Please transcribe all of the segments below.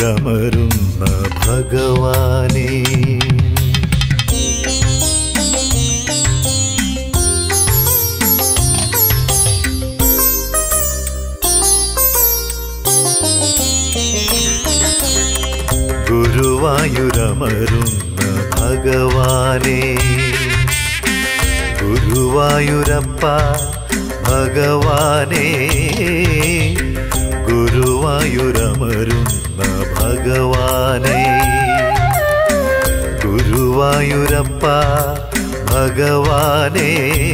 ഗുരുവായൂരമരുന്ന ഭഗവാനേ ഗുരുവായൂരമരുന്ന ഭഗവാനേ ഗുരുവായൂരപ്പ ഭഗവാനേ ഗുരുവായൂരമരുന്ന ഭഗവാനേ ഗുരുവായൂരപ്പ ഭഗവാനേ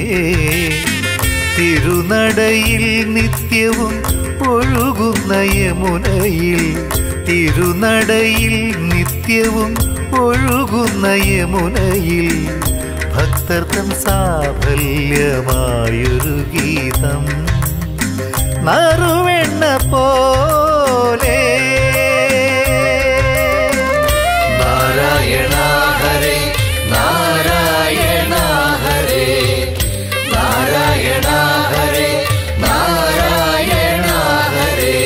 തിരുനടയിൽ നിത്യവും ഒഴുകുന്ന യമുനയിൽ തിരുനടയിൽ നിത്യവും ഒഴുകുന്ന യമുനയിൽ ഭക്തർക്കും സാഫല്യമായൊരു ഗീതം നറുവെണ്ണ പോലെ നാരായണ ഹരേ നാരായണ ഹരേ നാരായണ ഹരേ നാരായണ ഹരേ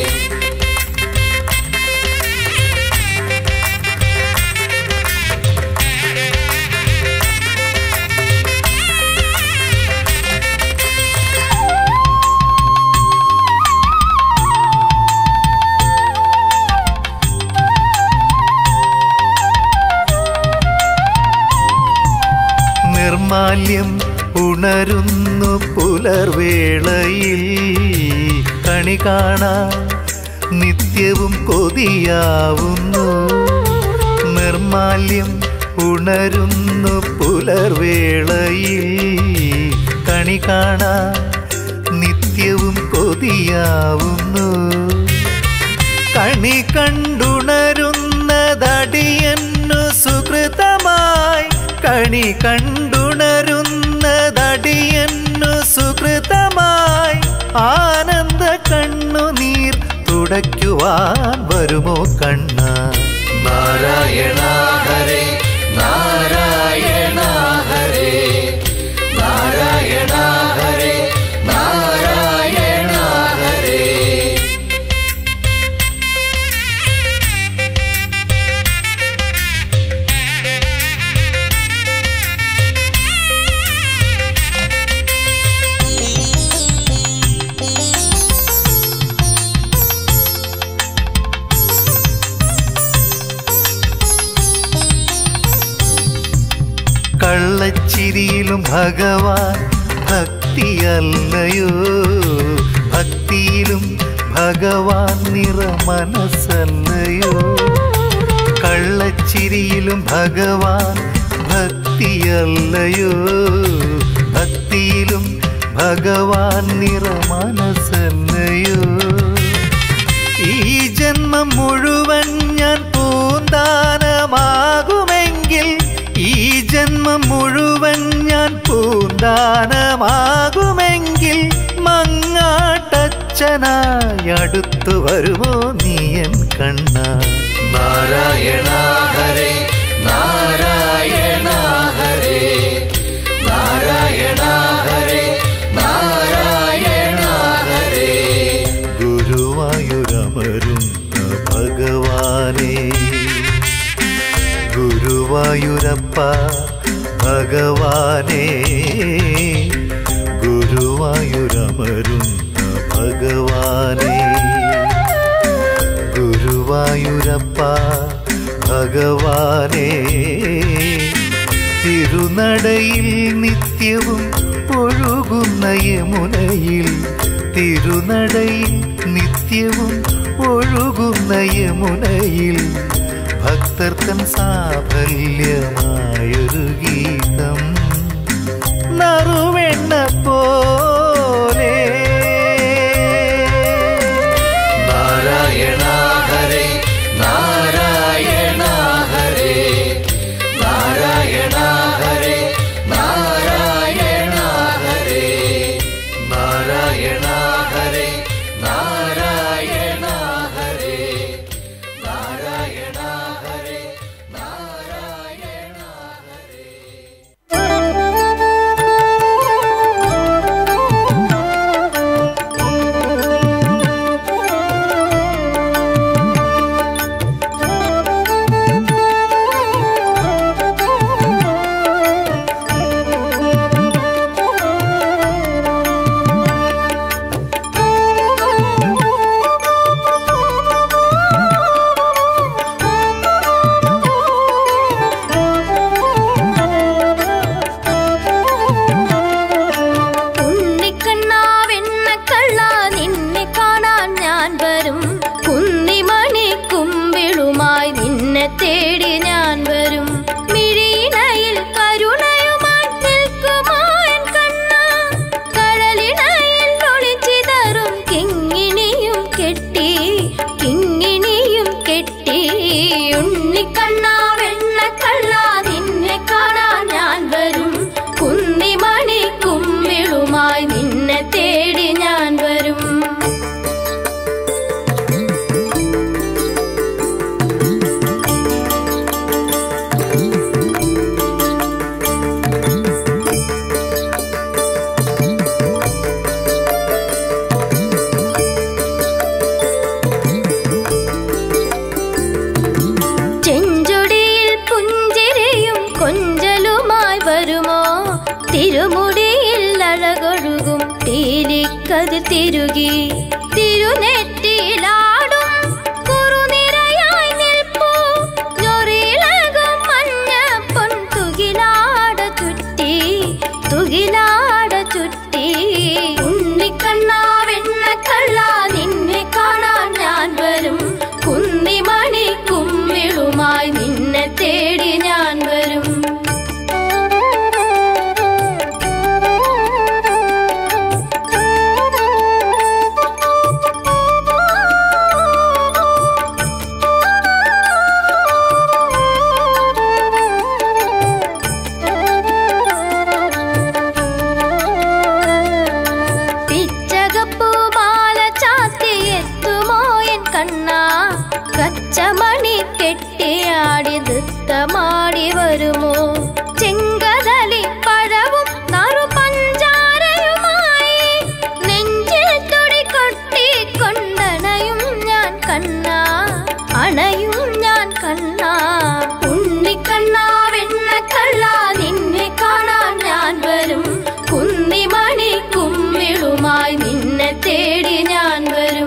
നിർമാല്യം ഉണരുന്നു പുലർവേളയിൽ കണി കാണാൻ നിത്യവും കൊതിയാവുന്നു നിർമാല്യം ഉണരുന്നു പുലർവേളയിൽ കണി കാണാൻ നിത്യവും കൊതിയാവുന്നു കണി കണ്ടുണരുന്നതടിയന്നു സുഹൃതമായി കണി കണ്ടുണരുന്നതടിയന്നു സുഹൃതമായി ആനന്ദ കണ്ണുനീർ തുടയ്ക്കുവാൻ വരുമോ കണ്ണ നാരായണ ഹരേ നാരായണ ഹരേ നാരായണ ഹരേ നാരായണ ഹരേ കള്ളച്ചിരിയിലും ഭഗവാൻ ഭക്തിയല്ലയോ ഭക്തിയിലും ഭഗവാൻ നിറ മനസ്സല്ലയോ കള്ളച്ചിരിയിലും ഭഗവാൻ ഭക്തിയല്ലയോ ഭക്തിയിലും ഭഗവാൻ നിറ മനസ്സല്ലയോ ഈ ജന്മം മുഴുവൻ ഞാൻ പൂന്താനമാകുമെങ്കിൽ ഈ ജന്മം മുഴുവൻ ഞാൻ പൂന്താനമാകുമെങ്കിൽ മങ്ങാട്ടച്ഛനായി അടുത്തു വരുമോ നീയൻ കണ്ണ നാരായണ ഹരേ നാരായണ ഹരേ നാരായണ ഹരേ നാരായണ ഹരേ ഗുരുവായൂരമരുന്ന ഭഗവാനേ ഗുരുവായൂരപ്പ ഭഗവാനേ ഗുരുവായൂരമരുന്ന ഭഗവാനേ ഗുരുവായൂരപ്പ ഭഗവാനേ തിരുനടയിൽ നിത്യവും ഒഴുകുന്ന യമുനയിൽ തിരുനടയിൽ നിത്യവും ഒഴുകുന്ന യമുനയിൽ ഭക്തർക്കൻ സാഫല്യമായൊരു ഗീതം നറുവെണ്ണ പോലെ നാരായണ ഹരേ നാരായണ ഹരേ നാരായണ ഹരേ നാരായണ ഹരേ നാരായണ ഹരേ നാരായണ ഹരേ നാരായണ ഹരേ നാരായണ ഹരേ നിന്നെ തേടി ഞാൻ വരും മിഴിയിണയിൽ കരുണയുമായി നിൽക്കുമോ എൻ കണ്ണാ കടലിണയിൽ ഒളിച്ചിതറും കിങ്ങിണിയും കെട്ടി കിങ്ങിണിയും കെട്ടി ഉണ്ണിക്കണ്ണാ വെണ്ണക്കള്ള നിന്നെ കാണാൻ ഞാൻ വരും കുന്നിമണി കുമ്മിളുമായി നിന്നെ തേടി ഞാൻ വരും ചെഞ്ചൊടിയിൽ പുഞ്ചിരിയും കൊഞ്ചലുമായി വരുമോ തിരുമുടിയിൽ അഴകൊഴുകും തീരിക്കതിർ തിരുകി തിരുനെറ്റിയിലാടും കുറുനിരയായി നിൽപ്പൂ ഞൊറിയിളകും മഞ്ഞ പൊൻ തുകിലാട ചുറ്റി തുകിലാട ചുറ്റി ഉണ്ണിക്കണ്ണാ വെണ്ണക്കള്ള നിന്നെ കാണാൻ ഞാൻ വരും കുന്നിമണി കുമ്മിളുമായി നിന്നെ തേടി ഞാൻ വരും പിച്ചകപ്പൂമാല ചാത്തി എത്തുമോ എൻ കണ്ണാ കച്ചമണി കെട്ടിയാടി നൃത്തമാടി വരുമോ ചെങ്കതലി പഴവും നറു പഞ്ചാരയുമായി നെഞ്ചിൽ തുടി കൊട്ടി കൊണ്ടണയും ഞാൻ കണ്ണാ അണയും ഞാൻ കണ്ണാ ഉണ്ണിക്കണ്ണാ വെണ്ണക്കള്ള നിന്നെ കാണാൻ ഞാൻ വരും കുന്നിമണി കുമ്മിളുമായി നിന്നെ തേടി ഞാൻ വരും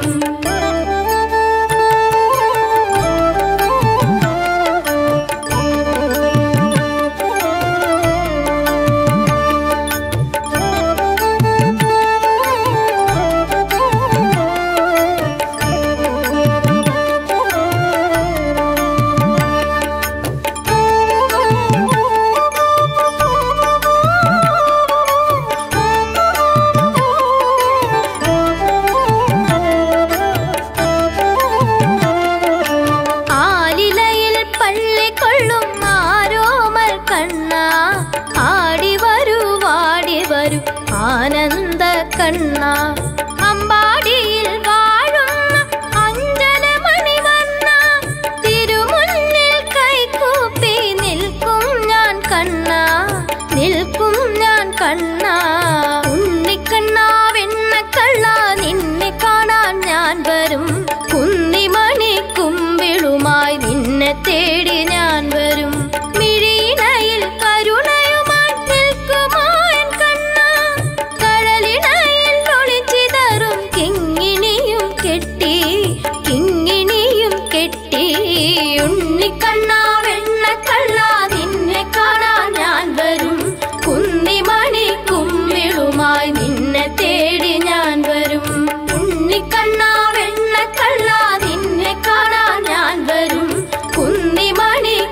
ആലിലയിൽ പള്ളിക്കൊള്ളും ആരോമൽ കണ്ണ ആടി വരൂ വാടി വരൂ ആനന്ദ കണ്ണ അമ്പാടിയിൽ വാഴുന്ന അഞ്ജനമണി വന്ന തിരുമുന്നിൽ കൈകൂപ്പി നിൽക്കും ഞാൻ കണ്ണ നിൽക്കും ഞാൻ കണ്ണ ഉണ്ണിക്കണ്ണ വെണ്ണക്കള്ള നിന്നെ കാണാൻ ഞാൻ വരും കുന്നിമണി കുമ്പിളുമായി നിന്നെ തേടി ഞാൻ വരും മിഴിയിണയിൽ കരുണയുമായി നിൽക്കുമോ എൻ കണ്ണാ കടലിണയിൽ ഒളിച്ചിതറും കിങ്ങിണിയും കെട്ടി കിങ്ങിണിയും കെട്ടി ഉണ്ണിക്കണ്ണാ വെണ്ണക്കള്ള നിന്നെ കാണാൻ ഞാൻ വരും കുന്നിമണി കുമ്മിളുമായി നിന്നെ തേടി ഞാൻ വരും ഉണ്ണിക്കണ്ണാ വെണ്ണക്കള്ള നിന്നെ കാണാൻ ഞാൻ വരും കുന്നിമണി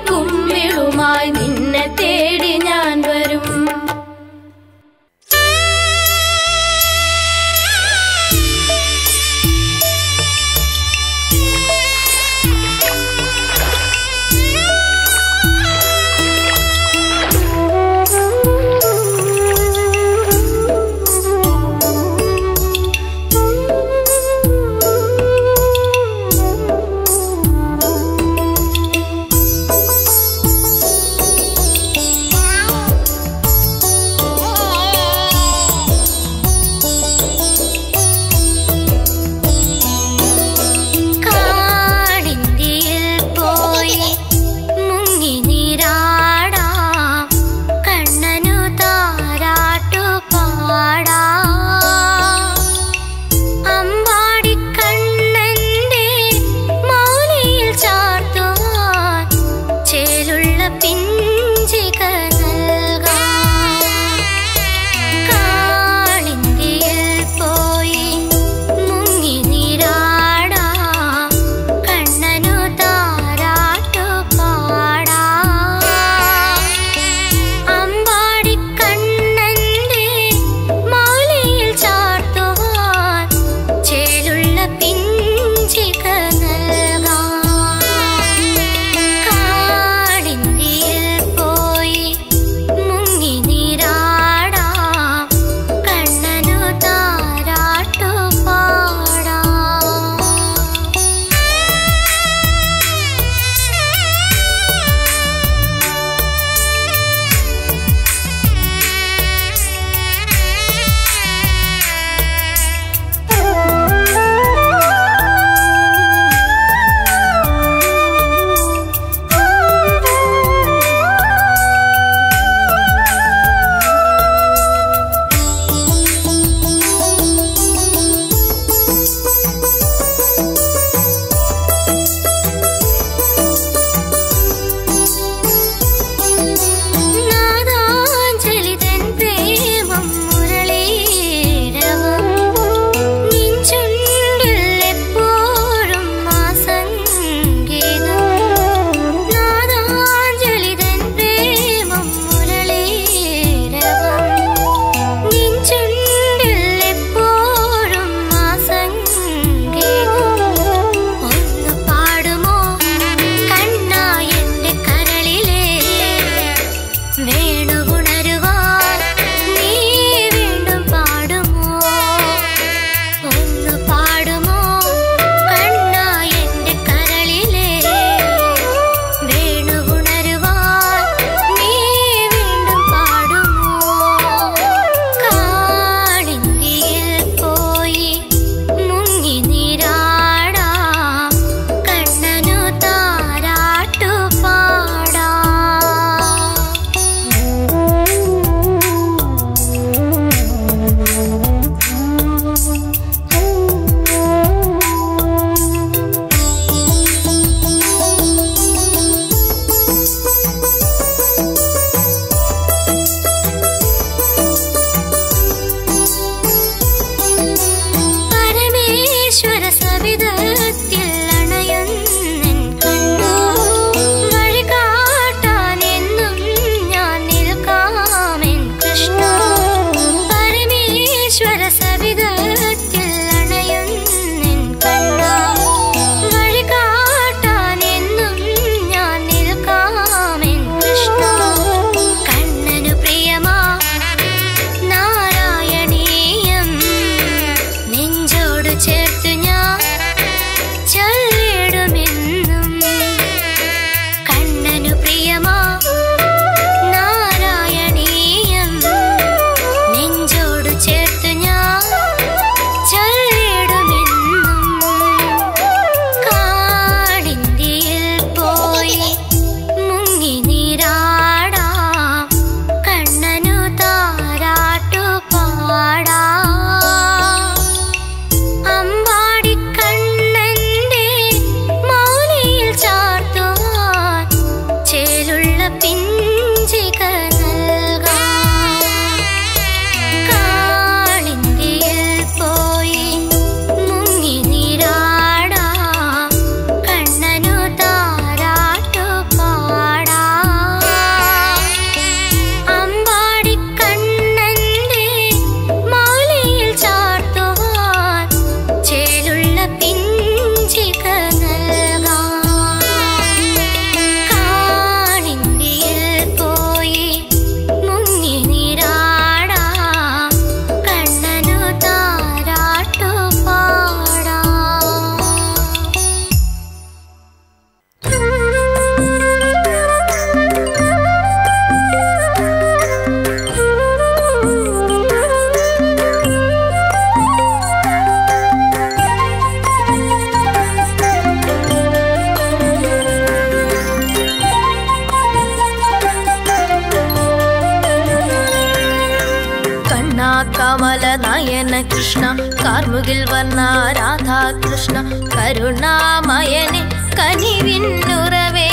കമല നയന കൃഷ്ണ കാർമുകിൽ വർണ്ണ രാധാകൃഷ്ണ കരുണാമയനെ കനിവിന്നുറവേ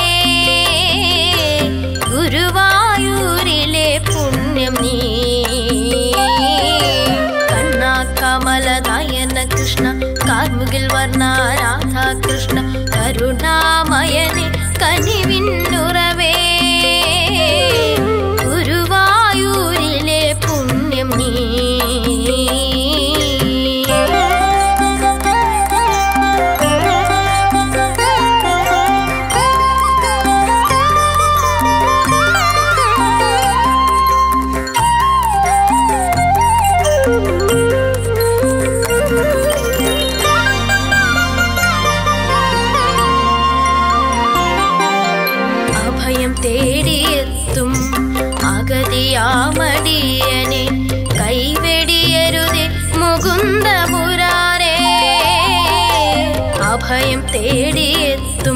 ഗുരുവായൂരിലെ പുണ്യം നീ കണ്ണ കമല നയന കൃഷ്ണ കാർമുകിൽ വർണ്ണ രാധാകൃഷ്ണ കരുണാമയനെ കനിവിന്നുറവേ ഗുരുവായൂരിലെ പുണ്യം നീ അഭയം തേടിയെത്തും അഗതിയാമടിയനെ കൈവെടിയരുതേ മുകുന്ദ മുരാരേ അഭയം തേടിയെത്തും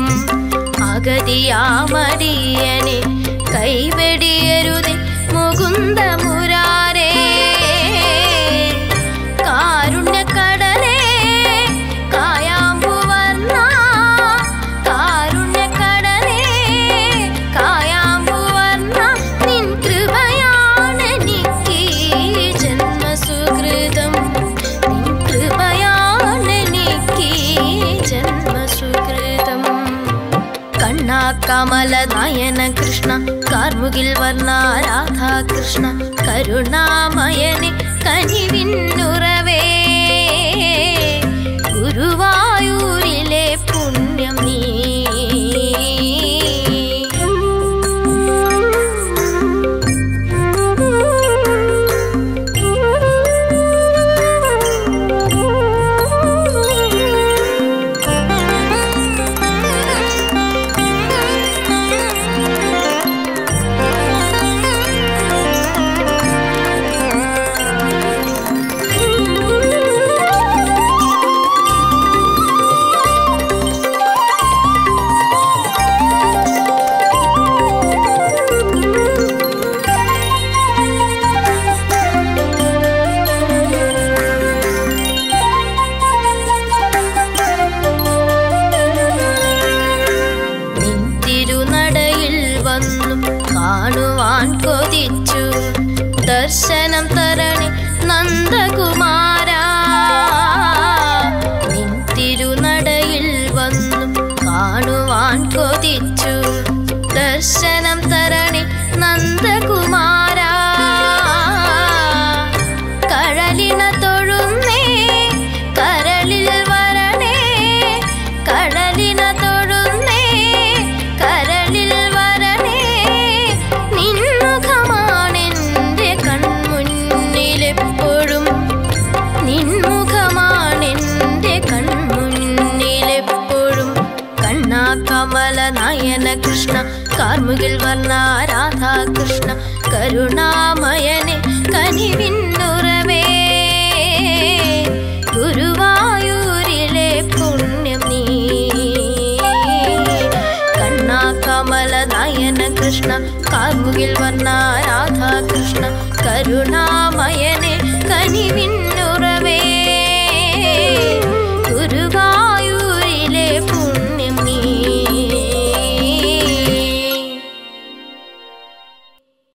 അഗതിയാമടിയനെ കൈവെടിയരുതേ മുകുന്ദ മുരാരേ കാരുണ്യക്കടലേ കായാമ്പുവർണ്ണ കാരുണ്യക്കടലേ കായാമ്പുവർണ്ണ നിൻ കൃപയാണെനിക്ക് ജന്മസുകൃതം നിൻ കൃപയാണെനിക്ക് ജന്മസുകൃതം കണ്ണാ കമല നയന കൃഷ്ണ കാർമുകിൽ വർണ്ണ രാധാകൃഷ്ണ കരുണാമയനെ കനിവിന്നുറവേ ഗുരുവായൂരിലെ പുണ്യം നീ നിൻ തിരുനടയിൽ വന്നു കാണുവാൻ കൊതിച്ചു ദർശനം തരണി നന്ദകുമാര നിൻ തിരുനടയിൽ വന്നു കാണുവാൻ കൊതിച്ചു ദർശനം തരണി നന്ദകുമാര കഴലിന തൊഴുന്നേ കരളിൽ വരണേ കടലിന തൊഴുന്നേ കരളിൽ വരണേ നിൻമുഖമാണെൻ്റെ കൺമുന്നിലെപ്പോഴും നിൻമുഖമാണെൻ്റെ കൺമുന്നിലെപ്പോഴും കണ്ണാ കമല നയന കൃഷ്ണ കാർമുകിൽ വർണ്ണ രാധാകൃഷ്ണ കരുണാമയനെ കനിവിന്നുറവേ ഗുരുവായൂരിലെ പുണ്യം നീ കണ്ണാ കമല നയന കൃഷ്ണ കാർമുകിൽ വർണ്ണ രാധാകൃഷ്ണ കരുണാമയനെ